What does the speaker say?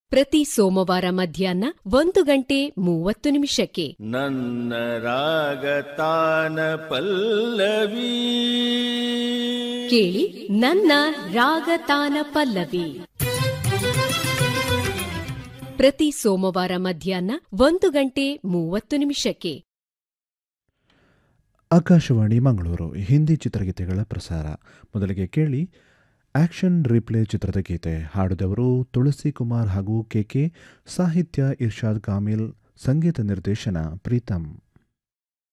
ಪ್ರತಿ ಸೋಮವಾರ ಮಧ್ಯಾಹ್ನ ಒಂದು ಗಂಟೆ ಮೂವತ್ತು ನಿಮಿಷಕ್ಕೆ ನನ್ನ ರಾಗತಾನ ಪಲ್ಲವಿ ಕೇಳಿ ನನ್ನ ರಾಗತಾನ ಪಲ್ಲವಿ ಪ್ರತಿ ಸೋಮವಾರ ಮಧ್ಯಾಹ್ನ ಒಂದು ಗಂಟೆ ಮೂವತ್ತು ನಿಮಿಷಕ್ಕೆ ಆಕಾಶವಾಣಿ ಮಂಗಳೂರು ಹಿಂದಿ ಚಿತ್ರಗೀತೆಗಳ ಪ್ರಸಾರ ಮೊದಲಿಗೆ ಕೇಳಿ ಆಕ್ಷನ್ ರಿಪ್ಲೇ ಚಿತ್ರದ ಗೀತೆ ಹಾಡಿದವರು ತುಳಸಿ ಕುಮಾರ್ ಹಾಗೂ ಕೆಕೆ ಸಾಹಿತ್ಯ ಇರ್ಷಾದ್ ಕಾಮಿಲ್ ಸಂಗೀತ ನಿರ್ದೇಶನ ಪ್ರೀತಂ